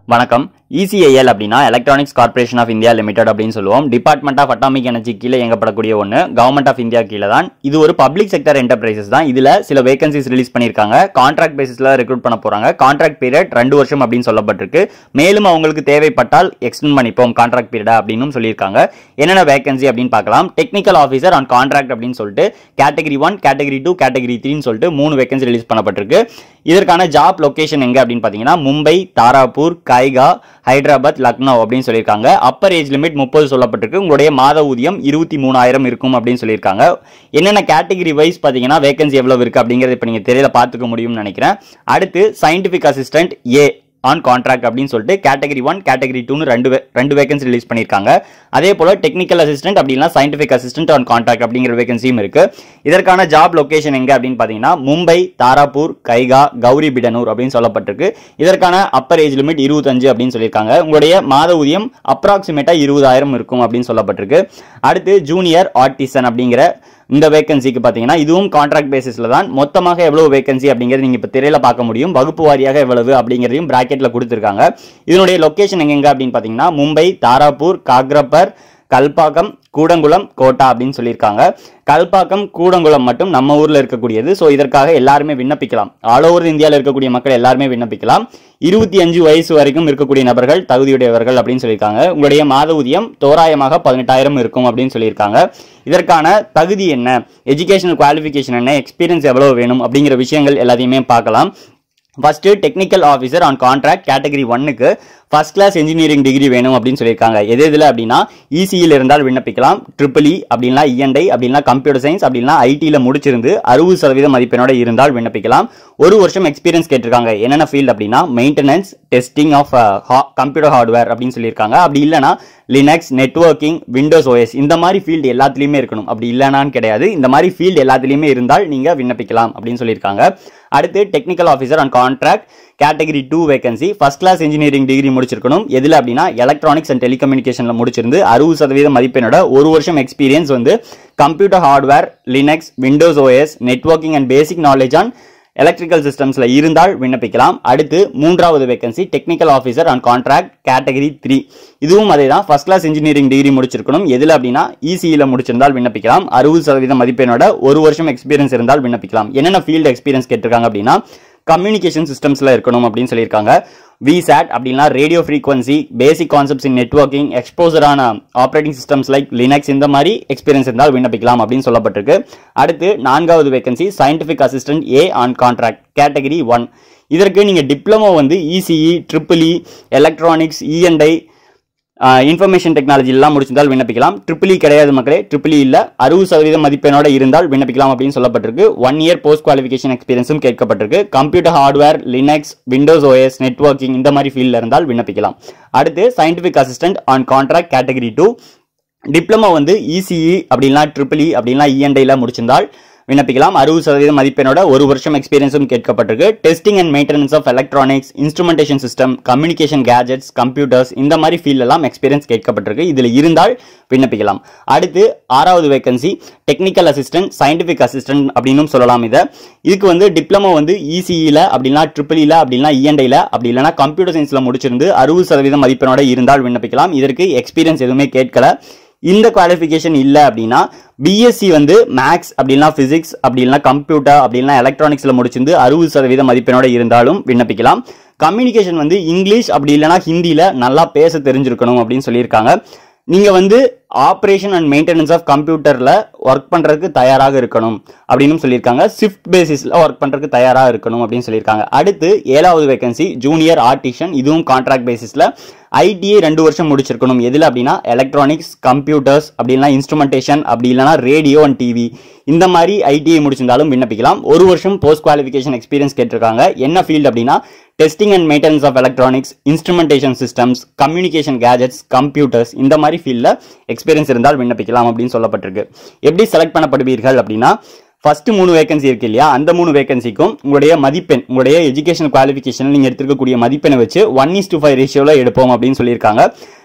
வணக்கம் இசிஐஎல் அப்படின்னா electronics corporation of India limited அப்படின்னு சொல்லுவோம் டிபார்ட்மெண்ட் ஆஃப் அட்டாமிக் எனர்ஜி கீழே இயங்கப்படக்கூடிய ஒன்று கவர்மெண்ட் ஆஃப் இந்தியா கீழே தான் இது ஒரு பப்ளிக் செக்டர் என்டர்பிரைசஸ் தான் இதில் சில வேகன்சிஸ் ரிலீஸ் பண்ணியிருக்காங்க கான்ட்ராக்ட் பேசிஸில் ரெக்ரூட் பண்ண போகிறாங்க கான்ட்ராக்ட் பீரியட் ரெண்டு வருஷம் அப்படின்னு சொல்லப்பட்டிருக்கு மேலும் அவங்களுக்கு தேவைப்பட்டால் எக்ஸ்டெண்ட் பண்ணிப்போம் கான்ட்ராக்ட் பீரியடா அப்படின்னு சொல்லியிருக்காங்க என்னென்ன வேகன்சி அப்படின்னு பார்க்கலாம் டெக்னிக்கல் ஆஃபீஸர் ஆன் கான்ட்ராக்ட் அப்படின்னு சொல்லிட்டு category one category two category த்ரீன்னு சொல்லிட்டு மூணு வேகன்சி ரிலீஸ் பண்ணப்பட்டிருக்கு இதற்கான ஜாப் லொகேஷன் எங்க அப்படின்னு பார்த்தீங்கன்னா மும்பை தாராப்பூர் கைகா ஹைதராபாத் லக்னோ அப்படின்னு சொல்லியிருக்காங்க அப்பர் ஏஜ் லிமிட் முப்பது சொல்லப்பட்டிருக்கு உங்களுடைய மாத ஊதியம் இருபத்தி மூணாயிரம் இருக்கும் அப்படின்னு சொல்லியிருக்காங்க என்னென்ன கேட்டகரி வைஸ் பார்த்தீங்கன்னா வேகன்சி எவ்வளவு இருக்கு அப்படிங்கிறத இப்போ நீங்கள் தெரியல பார்த்துக்க முடியும்னு நினைக்கிறேன் அடுத்து scientific assistant A on contract அப்படின்னு சொல்லிட்டு கேட்டகரி ஒன் கேட்டகரி டூன்னு ரெண்டு வே- ரெண்டு வேகன்சி ரிலீஸ் பண்ணியிருக்காங்க அதே போல டெக்னிக்கல் அசிஸ்டன்ட் அப்படின்னா சயின்டிஃபிக் அசிஸ்டன்ட் ஆன் கான்ட்ராக்ட் அப்படிங்கிற வேகன்சியும் இருக்கு இதற்கான ஜாப் லொகேஷன் எங்க அப்படின்னு பார்த்தீங்கன்னா மும்பை தாராப்பூர் கைகா கௌரி பிடனூர் அப்படின்னு சொல்லப்பட்டிருக்கு இதற்கான அப்பர் ஏஜ் லிமிட் இருபத்தஞ்சு அப்படின்னு சொல்லியிருக்காங்க உங்களுடைய மாத ஊதியம் அப்ராக்சிமேட்டா இருபதாயிரம் இருக்கும் அப்படின்னு சொல்லப்பட்டிருக்கு அடுத்து ஜூனியர் ஆர்டிசன் அப்படிங்கிற இந்த வேகன்சிக்கு பார்த்தீங்கன்னா இதுவும் கான்ட்ராக்ட் பேசிஸ்ல தான் மொத்தமாக எவ்வளவு வேகன்சி அப்படிங்கிறது நீங்க இப்போ திரையில பார்க்க முடியும் வகுப்பு வாரியாக எவ்வளவு அப்படிங்கிறதையும் பிராக்கெட்ல கொடுத்துருக்காங்க இதனுடைய லொகேஷன் எங்கெங்க அப்படின்னு பார்த்தீங்கன்னா மும்பை தாராப்பூர் காக்ரப்பர் கல்பாக்கம் கூடங்குளம் கோட்டா அப்படின்னு சொல்லியிருக்காங்க கல்பாக்கம் கூடங்குளம் மட்டும் நம்ம ஊர்ல இருக்கக்கூடியது ஸோ இதற்காக எல்லாருமே விண்ணப்பிக்கலாம் ஆல் ஓவர் இந்தியாவில் இருக்கக்கூடிய மக்கள் எல்லாருமே விண்ணப்பிக்கலாம் இருபத்தி அஞ்சு வயசு வரைக்கும் இருக்கக்கூடிய நபர்கள் தகுதியுடையவர்கள் அப்படின்னு சொல்லியிருக்காங்க உங்களுடைய மாத ஊதியம் தோராயமாக பதினெட்டாயிரம் இருக்கும் அப்படின்னு சொல்லியிருக்காங்க இதற்கான தகுதி என்ன எஜுகேஷனல் குவாலிஃபிகேஷன் என்ன எக்ஸ்பீரியன்ஸ் எவ்வளவு வேணும் அப்படிங்கிற விஷயங்கள் எல்லாத்தையுமே பார்க்கலாம் first technical officer on contract category ஒன்னுக்கு ஃபர்ஸ்ட் கிளாஸ் இன்ஜினியரிங் டிகிரி வேணும் அப்படின்னு சொல்லியிருக்காங்க எது எதில் அப்படின்னா இசியில் இருந்தால் விண்ணப்பிக்கலாம் ட்ரிபிள் இ அப்படின்னா இஎன்ஐ அப்படின்னா கம்ப்யூட்டர் சயின்ஸ் அப்படின்னா ஐடியில் முடிச்சிருந்து அறுபது சதவீத மதிப்பெண்ணோட இருந்தால் விண்ணப்பிக்கலாம் ஒரு வருஷம் எக்ஸ்பீரியன்ஸ் கேட்டிருக்காங்க என்னென்ன ஃபீல்ட் அப்படின்னா maintenance testing of computer hardware அப்படின்னு சொல்லியிருக்காங்க அப்படி இல்லைனா லினக்ஸ் நெட்வொர்க்கிங் விண்டோஸ் ஓஎஸ் இந்த மாதிரி ஃபீல்டு எல்லாத்துலேயுமே இருக்கணும் அப்படி இல்லைனான்னு கிடையாது இந்த மாதிரி ஃபீல்டு எல்லாத்துலேயுமே இருந்தால் நீங்கள் விண்ணப்பிக்கலாம் அப்படின்னு சொல்லியிருக்காங்க அடுத்து technical officer on contract category two vacancy first class engineering degree முடிச்சிருக்கணும் எதில் அப்படின்னா எலக்ட்ரானிக்ஸ் அண்ட் டெலிகம்யூனிகேஷனில் முடிச்சிருந்து அறுபது சதவீத மதிப்பெண்ணோட ஒரு வருஷம் எக்ஸ்பீரியன்ஸ் வந்து computer hardware Linux Windows OS networking and basic knowledge on electrical சிஸ்டம்ஸ்ல இருந்தால் விண்ணப்பிக்கலாம் அடுத்து மூன்றாவது vacancy technical officer on contract category three இதுவும் அதே தான் ஃபர்ஸ்ட் கிளாஸ் இன்ஜினியரிங் டிகிரி முடிச்சிருக்கணும் எதில் அப்படின்னா இசியில் முடிச்சிருந்தால் விண்ணப்பிக்கலாம் அறுபது சதவீதம் மதிப்பெண்ணோட ஒரு வருஷம் எக்ஸ்பீரியன்ஸ் இருந்தால் விண்ணப்பிக்கலாம் என்னென்ன ஃபீல்டு எக்ஸ்பீரியன்ஸ் கேட்டிருக்காங்க அப்படின்னா கம்யூனிகேஷன் சிஸ்டம்ஸ்ல இருக்கணும் அப்படின்னு சொல்லியிருக்காங்க விசாட் அப்படின்னா radio frequency basic concepts in networking எக்ஸ்போசரான ஆப்ரேட்டிங் சிஸ்டம்ஸ் லைக் லினக்ஸ் இந்த மாதிரி எக்ஸ்பீரியன்ஸ் இருந்தால் விண்ணப்பிக்கலாம் அப்படின்னு சொல்லப்பட்டிருக்கு அடுத்து நான்காவது vacancy scientific assistant A on contract category one இதற்கு நீங்கள் டிப்ளமோ வந்து ECE triple E electronics E N I information technology எல்லாம் முடிச்சிருந்தால் விண்ணப்பிக்கலாம் ட்ரிபிள் இ கிடையாது மக்களே ட்ரிபிள் இல்ல அறுபது சதவீதம் மதிப்பெண்ணோட இருந்தால் விண்ணப்பிக்கலாம் அப்படின்னு சொல்லப்பட்டிருக்கு ஒன் இயர் போஸ்ட் குவாலிஃபிகேஷன் எக்ஸ்பீரியன்ஸும் கேட்கப்பட்டிருக்கு computer hardware Linux Windows OS networking இந்த மாதிரி ஃபீல்டில் இருந்தால் விண்ணப்பிக்கலாம் அடுத்து scientific assistant on contract category two diploma வந்து இசிஇ அப்படின்னா ட்ரிபிள் இ அப்படின்னா இஎன்டைல முடிச்சிருந்தால் விண்ணப்பிக்கலாம் அறுபது சதவீதம் மதிப்பெண்ணோட ஒரு வருஷம் எக்ஸ்பீரியன்ஸும் கேட்கப்பட்டிருக்கு testing and maintenance of electronics instrumentation system communication gadgets computers இந்த மாதிரி ஃபீல்ட் எல்லாம் எக்ஸ்பீரியன்ஸ் கேட்கப்பட்டிருக்கு இதில் இருந்தால் விண்ணப்பிக்கலாம் அடுத்து ஆறாவது vacancy technical assistant scientific assistant அப்படின்னும் சொல்லலாம் இதை இதுக்கு வந்து டிப்ளமோ வந்து இசிஇல அப்படின்னா ட்ரிபிள் இல அப்படின்னா இஎன்டைல அப்படி இல்லைனா கம்ப்யூட்டர் சயின்ஸ்ல முடிச்சிருந்து அறுபது சதவீதம் மதிப்பெண்ணோட இருந்தால் விண்ணப்பிக்கலாம் இதற்கு எக்ஸ்பீரியன்ஸ் எதுவுமே கேட்கல இந்த குவாலிஃபிகேஷன் இல்லை அப்படின்னா பிஎஸ்சி வந்து மேக்ஸ் அப்படின்னா பிசிக்ஸ் அப்படி இல்லைனா கம்ப்யூட்டர் அப்படி இல்லைனா எலக்ட்ரானிக்ஸில் முடிச்சிருந்து அறுபது சதவீத மதிப்பெண்ணோட இருந்தாலும் விண்ணப்பிக்கலாம் கம்யூனிகேஷன் வந்து இங்கிலீஷ் அப்படி இல்லைனா ஹிந்தியில் நல்லா பேச தெரிஞ்சிருக்கணும் அப்படின்னு சொல்லியிருக்காங்க நீங்கள் வந்து ஆப்ரேஷன் அண்ட் மெயின்டெனன்ஸ் ஆஃப் கம்ப்யூட்டரில் ஒர்க் பண்ணுறதுக்கு தயாராக இருக்கணும் அப்படின்னு சொல்லியிருக்காங்க ஷிஃப்ட் பேசிஸில் ஒர்க் பண்ணுறதுக்கு தயாராக இருக்கணும் அப்படின்னு சொல்லியிருக்காங்க அடுத்து ஏழாவது வேகன்சி ஜூனியர் ஆர்டிஷன் இதுவும் கான்ட்ராக்ட் பேசிஸில் ஐடிஐ ரெண்டு வருஷம் முடிச்சிருக்கணும் எதில் அப்படின்னா எலக்ட்ரானிக்ஸ் கம்ப்யூட்டர்ஸ் அப்படின்னா இன்ஸ்ட்ருமெண்டேஷன் அப்படி இல்லைனா ரேடியோ அண்ட் டிவி இந்த மாதிரி ஐடிஐ முடிச்சிருந்தாலும் விண்ணப்பிக்கலாம் ஒரு வருஷம் போஸ்ட் குவாலிஃபிகேஷன் எக்ஸ்பீரியன்ஸ் கேட்டிருக்காங்க என்ன ஃபீல்டு அப்படின்னா testing and maintenance of electronics instrumentation systems communication gadgets computers இந்த மாதிரி ஃபீல்டில் எக்ஸ்பீரியன்ஸ் இருந்தால் விண்ணப்பிக்கலாம் அப்படின்னு சொல்லப்பட்டிருக்கு எப்படி செலக்ட் பண்ணப்படுவீர்கள் அப்படின்னா ஃபர்ஸ்ட் மூணு வேகன்சி இருக்கு இல்லையா அந்த மூணு வேகன்சிக்கும் உங்களுடைய மதிப்பெண் உங்களுடைய எஜுகேஷன் குவாலிஃபிகேஷன் நீங்கள் எடுத்துருக்கக்கூடிய மதிப்பெண்ணை வச்சு ஒன் இஸ் டு ஃபைவ் ரேஷியோவில் எடுப்போம் அப்படின்னு சொல்லியிருக்காங்க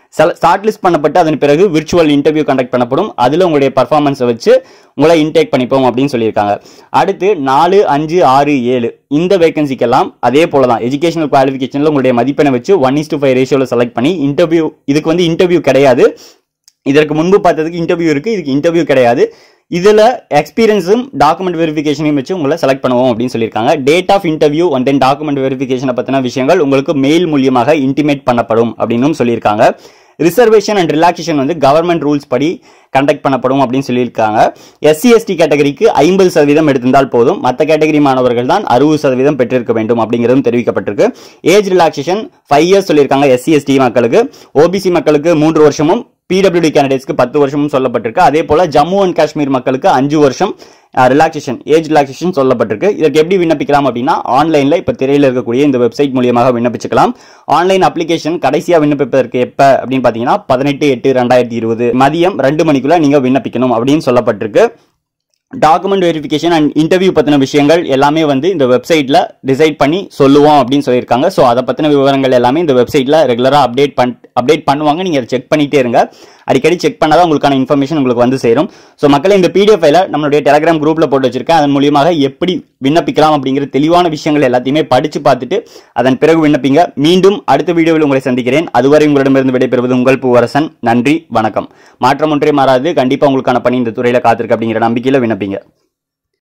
ஷார்ட் லிஸ்ட் பண்ணப்பட்டு அதன் பிறகு விர்ச்சுவல் இன்டர்வியூ கண்டக்ட் பண்ணப்படும் அதில் உங்களுடைய பர்ஃபார்மன்ஸை வச்சு உங்களை இன்டேக் பண்ணிப்போம் அப்படின்னு சொல்லியிருக்காங்க அடுத்து நாலு அஞ்சு ஆறு ஏழு இந்த வேகன்சிக்கெல்லாம் அதே போல தான் எஜுகேஷனல் குவாலிஃபிகேஷனில் உங்களுடைய மதிப்பெண்ணை வச்சு ஒன் இஸ் டு ஃபைவ் ரேஷியோவில் செலக்ட் பண்ணி இன்டர்வியூ இதுக்கு வந்து இன்டர்வியூ கிடையாது இதற்கு முன்பு பார்த்ததுக்கு இன்டர்வியூ இருக்கு இதுக்கு இன்டர்வியூ கிடையாது இதுல எக்ஸ்பீரியன்ஸும் டாக்குமெண்ட் வெரிஃபிகேஷனையும் வச்சு உங்களை செலக்ட் பண்ணுவோம் அப்படின்னு சொல்லியிருக்காங்க date of interview and then document வெரிஃபிகேஷனை பத்தின விஷயங்கள் உங்களுக்கு மெயில் மூலியமாக இன்டிமேட் பண்ணப்படும் அப்படின்னு சொல்லியிருக்காங்க ரிசர்வேஷன் அண்ட் ரிலாக்ஸேஷன் வந்து கவர்மெண்ட் ரூல்ஸ் படி கண்டக்ட் பண்ணப்படும் அப்படின்னு சொல்லியிருக்காங்க எஸ்சி எஸ்டி கேட்டகரிக்கு ஐம்பது சதவீதம் எடுத்திருந்தால் போதும் மற்ற கேட்டகரி மாணவர்கள் தான் அறுபது சதவீதம் பெற்றிருக்க வேண்டும் அப்படிங்கிறதும் தெரிவிக்கப்பட்டிருக்கு ஏஜ் ரிலாக்ஸேஷன் ஃபைவ் இயர்ஸ் சொல்லியிருக்காங்க எஸ்சி எஸ்டி மக்களுக்கு ஓபிசி மக்களுக்கு மூன்று வருஷமும் பிடபிள்யூடி கேண்டிடேட்ஸ்க்கு பத்து வருஷமும் சொல்லப்பட்டிருக்கு அதே போல ஜம்மு அண்ட் காஷ்மீர் மக்களுக்கு அஞ்சு வருஷம் ரிலாக்ஸேஷன் ஏஜ் ரிலாக்ஸேஷன் சொல்லப்பட்டிருக்கு இதற்கு எப்படி விண்ணப்பிக்கலாம் அப்படின்னா ஆன்லைன்ல இப்ப திரையில் இருக்கக்கூடிய இந்த வெப்சைட் மூலியமாக விண்ணப்பிச்சுக்கலாம் ஆன்லைன் அப்ளிகேஷன் கடைசியா விண்ணப்பிப்பதற்கு எப்ப அப்படின்னு பாத்தீங்கன்னா பதினெட்டு எட்டு ரெண்டாயிரத்தி இருபது மதியம் ரெண்டு மணிக்குள்ள நீங்க விண்ணப்பிக்கணும் அப்படின்னு சொல்லப்பட்டிருக்கு டாக்குமெண்ட் வெரிஃபிகேஷன் அண்ட் இன்டர்வியூ பற்றின விஷயங்கள் எல்லாமே வந்து இந்த வெப்சைட்டில் டிசைட் பண்ணி சொல்லுவோம் அப்படின்னு சொல்லியிருக்காங்க ஸோ அதை பற்றின விவரங்கள் எல்லாமே இந்த வெப்சைட்டில் ரெகுலராக அப்டேட் பண் அப்டேட் பண்ணுவாங்க நீங்கள் அதை செக் பண்ணிகிட்டே இருங்க அடிக்கடி செக் பண்ணாதான் உங்களுக்கான இன்ஃபர்மேஷன் உங்களுக்கு வந்து சேரும் ஸோ மக்களே இந்த பிடிஎஃப் ஃபைல நம்மளுடைய டெலிகிராம் குரூப்பில் போட்டு வச்சிருக்கேன் அதன் மூலியமாக எப்படி விண்ணப்பிக்கலாம் அப்படிங்கிற தெளிவான விஷயங்கள் எல்லாத்தையுமே படித்து பார்த்துட்டு அதன் பிறகு விண்ணப்பிங்க மீண்டும் அடுத்த வீடியோவில் உங்களை சந்திக்கிறேன் அதுவரை உங்களிடமிருந்து விடைபெறுவது உங்கள் பூவரசன் நன்றி வணக்கம் மாற்றம் ஒன்றே மாறாது கண்டிப்பாக உங்களுக்கான பணி இந்த துறையில் காத்திருக்கு அப்படிங்கிற நம்பிக்கையில் விண்ணப்பிங்க